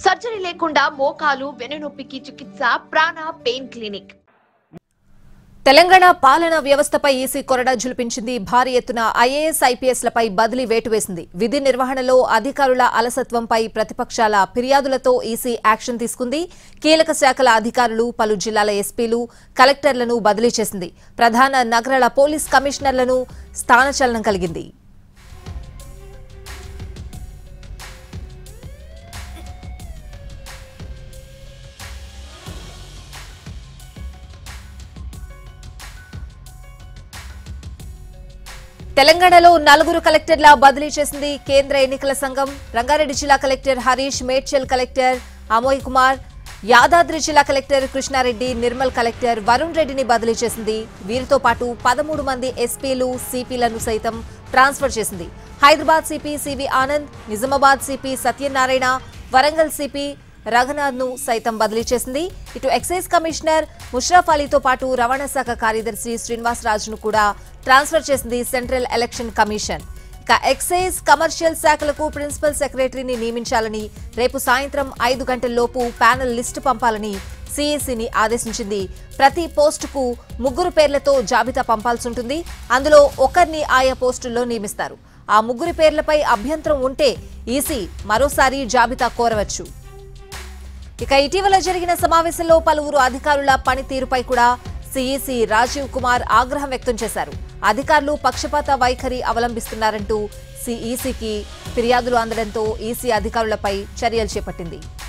surgery లేకుండా మోకాలు వెన్నునొప్పికి చికిత్స ప్రాణ పెయిన్ క్లినిక్ తెలంగాణ పాలనా వ్యవస్థపై ఈసీ కొరడా జులిపించింది భారీ ఎత్తున ఐఏఎస్ ఐపీఎస్లపై బదిలీ వేటు వేసింది విధి నిర్వహణలో అధికారుల అలసత్వంపై ప్రతిపక్షాల ఫిర్యాదులతో ఈసీ యాక్షన్ తీసుకుంది కీలక శాఖల అధికారులు పలు జిల్లాల ఎస్పీలు కలెక్టర్లను బదిలీ చేసింది ప్రధాన నగరాల పోలీస్ కమిషనర్లను స్థానచలనం కలిగింది తెలంగాణలో నలుగురు కలెక్టర్ల బదిలీ చేసింది కేంద్ర ఎన్నికల సంఘం రంగారెడ్డి జిల్లా కలెక్టర్ హరీష్ మేడ్చల్ కలెక్టర్ అమోయ్ కుమార్ యాదాద్రి జిల్లా కలెక్టర్ కృష్ణారెడ్డి నిర్మల్ కలెక్టర్ వరుణ్ రెడ్డిని బదిలీ చేసింది వీరితో పాటు పదమూడు మంది ఎస్పీలు సిపిలను సైతం ట్రాన్స్ఫర్ చేసింది Hyderabad CP CV Anand Nizamabad CP Satyanarayana Warangal CP Raghunath ను సైతం బదిలీ చేసింది ఇటు ఎక్సైజ్ కమిషనర్ ముష్రఫ్ అలీతో పాటు రవాణా శాఖ కార్యదర్శి శ్రీనివాస్ రాజును కూడా ట్రాన్స్ఫర్ చేసింది సెంట్రల్ ఎలక్షన్ కమిషన్ ఇక ఎక్సైజ్ కమర్షియల్ శాఖలకు ప్రిన్సిపల్ సెక్రటరీని నియమించాలని రేపు సాయంత్రం ఐదు గంటల్లోపు ప్యానెల్ లిస్టు పంపాలని సిఎస్సిని ఆదేశించింది ప్రతి పోస్టుకు ముగ్గురు పేర్లతో జాబితా పంపాల్సి ఉంటుంది అందులో ఒకరిని ఆయా పోస్టుల్లో నియమిస్తారు ఆ ముగ్గురి పేర్లపై అభ్యంతరం ఉంటే ఈసీ మరోసారి జాబితా కోరవచ్చు ఇక ఇటీవల జరిగిన సమావేశంలో పలువురు అధికారుల పనితీరుపై కూడా సిఈసి రాజీవ్ కుమార్ ఆగ్రహం వ్యక్తం చేశారు అధికారులు పక్షపాత వైఖరి అవలంబిస్తున్నారంటూ సిఈసికి ఫిర్యాదులు అందడంతో ఈసీ అధికారులపై చర్యలు చేపట్టింది